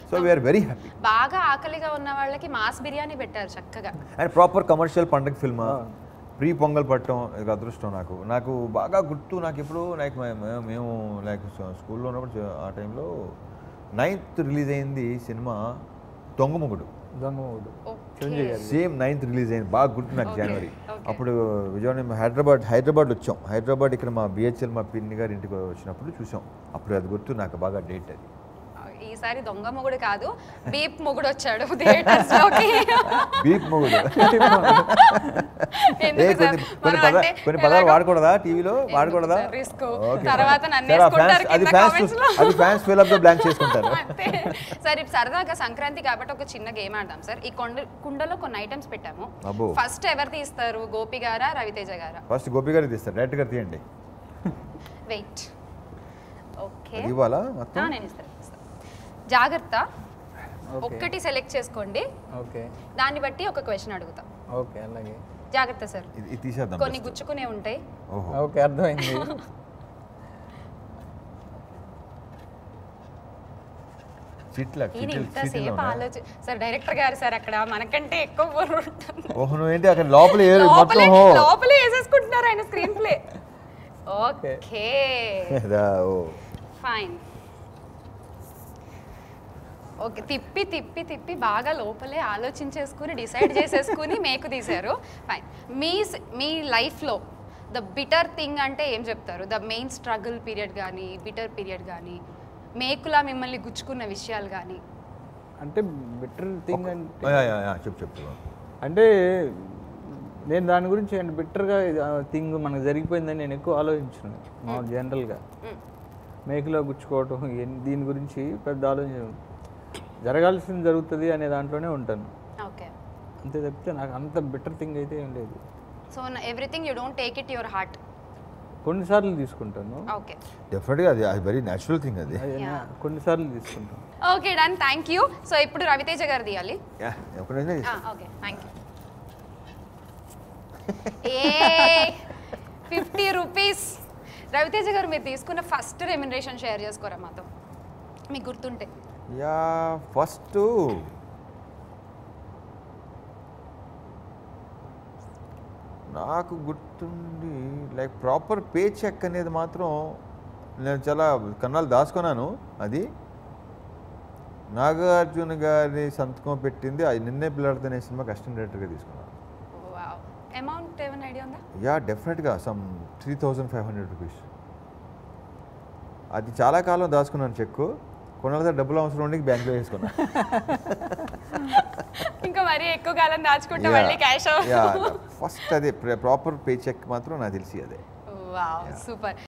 So we are very happy బాగా ఆకలిగా ఉన్న వాళ్ళకి మాస్ బిర్యానీ పెట్టారు చక్కగా అండ్ ప్రాపర్ కమర్షియల్ పండగ ఫిల్మ్ ప్రీ పొంగల్ పట్టడం ఇది అదృష్టం నాకు నాకు బాగా గుర్తు నాకు ఇప్పుడు లైక్ మేము లైక్ స్కూల్లో ఉన్నప్పుడు చ- ఆ టైంలో నైన్త్ రిలీజ్ అయింది సినిమా దొంగముగుడు దొంగమూడు ఓకే చిరంజీవి గారి సేమ్ నైన్త్ రిలీజ్ అయింది బాగా గుర్తు నాకు Okay, జనవరి okay. అప్పుడు విజయవాడ మేము హైదరాబాద్ హైదరాబాద్ వచ్చాం హైదరాబాద్ ఇక్కడ మా బిహెచ్ఎల్ మా పిన్ని గారి ఇంటికి వచ్చినప్పుడు చూసాం అప్పుడు అది గుర్తు నాకు బాగా డేట్ అది ఈసారి దొంగ మొగుడు కాదు బీప్ మొగుడు వచ్చాడు థియేటర్స్ లోకి బీప్ మొగుడు ఏ ఎందుకు కొన్ని సార్? కొన్ని మనం పద అంటే కొన్ని పదాలు ఎలాగో- వాడకూడదా టీవీలో వాడకూడదా సార్, risk. Okay, తర్వాత fine. నన్ను సరే, ఆ వేసుకుంటారు fans- అది కింద ఫ్యాన్స్ comments లో. అది ఫ్యాన్స్ ఫిల్ అప్ బ్లాంక్ చేసుకుంటారు అంతే సార్ ఇప్పుడు సరదాగా సంక్రాంతి కాబట్టి ఒక చిన్న గేమ్ ఆడదాం సార్ ఈ కొండ కుండలో కొన్ని ఐటమ్స్ పెట్టాము అబ్బో. ఫస్ట్ ఎవరు తీస్తారు గోపి గారా రవితేజ గారా ఫస్ట్ గోపి గారికి తీస్తారు డైరెక్ట్ గారు తీయండి వెయిట్ ఓకే అది ఇవ్వాలా మొత్తం నేను ఇస్తాను ఇస్తాను. జాగ్రత్త ఓకే ఒక్కటి సెలెక్ట్ చేసుకోండి ఓకే దాన్ని బట్టి ఒక క్వశ్చన్ అడుగుతాం ఓకే అలాగే జాగ్రత్త సార్ ఇది ఇది తీసేద్దాం కొన్ని just. గుచ్చుకునే ఉంటాయి ఓహో ఓకే అర్థమైంది చిట్ల ఈయన చిట్లు ఇంతసేపు ఆలోచి సార్ డైరెక్టర్ గారు సార్ అక్కడ మనకంటే ఎక్కువ బుర్ర ఉంటుంది ఓహో నువ్వు ఏంటి అక్కడ లోపల ఏరు లోపలే మొత్తం ఓ. లోపలే వేసేసుకుంటున్నారు ఆయన స్క్రీన్ ప్లే ఓకే దా, ఓ ఫైన్ ఓకే తిప్పి తిప్పి తిప్పి బాగా లోపలే ఆలోచించేసుకుని డిసైడ్ చేసేసుకుని మేకు తీశారు ఫైన్ మీ స్- మీ లైఫ్లో ద బిటర్ థింగ్ అంటే ఏం చెప్తారు ద మెయిన్ స్ట్రగుల్ పీరియడ్ కానీ బిటర్ పీరియడ్ కానీ మేకులా మిమ్మల్ని గుచ్చుకున్న విషయాలు కానీ అంటే బెటర్ థింగ్ అంటే యా, యా, యా, చెప్పు చెప్పు అంటే నేను దాని గురించి అంటే బెటర్గా థింగ్ మనకు జరిగిపోయిందని నేను ఎక్కువ ఆలోచించను మా జనరల్గా మేకులో గుచ్చుకోవటం ఇవన్నీ- దీని గురించి పెద్ద ఆలోచన జరగాల్సింది జరుగుతుంది అనే దాంట్లోనే ఉంటాను ఓకే అంతే తప్పితే నాకు అంత బెటర్ థింగ్ అయితే ఏం లేదు so everything you don't take it your heart కొన్నిసార్లు తీసుకుంటాను ఓకే డెఫినెట్గా అది అది వెరీ న్యాచురల్ థింగ్ అది అది నా- కొన్నిసార్లు తీసుకుంటాను okay done thank you so ఇప్పుడు రవితేజ గారు తీయాలి యా, ఎప్పుడైనా okay thank you a fifty rupees Raviteja గారు మీరు తీసుకున్న ఫస్ట్ రెమ్యునరేషన్ షేర్ చేసుకోరా మాతో మీకు గుర్తుంటే యా ఫస్ట్ నాకు గుర్తుండి లైక్ ప్రాపర్ పే చెక్ అనేది మాత్రం నేను చాలా కన్నాలు దాచుకున్నాను అది నాగార్జున గారి సంతకం పెట్టింది అది నిన్నే పిల్లాడుతున్న సినిమా కష్టం డైరెక్టర్గా తీసుకున్నాను అమౌంట్ ఏమైనా ఐడియా ఉందా యా డెఫినెట్గా some three thousand five hundred rupees అది చాలా కాలం దాచుకున్నాను చెక్కు కొన్నాళ్ళ డబ్బులు అవసరం ఉండి బ్యాంక్లో వేసుకున్నాను ఇంకా మరీ ఎక్కువ కాలం దాచుకుంటే మళ్ళీ క్యాష్ ఫస్ట్ అదే ప్రాపర్ పే చెక్ మాత్రం నాకు తెలిసి అదే వావ్ సూపర్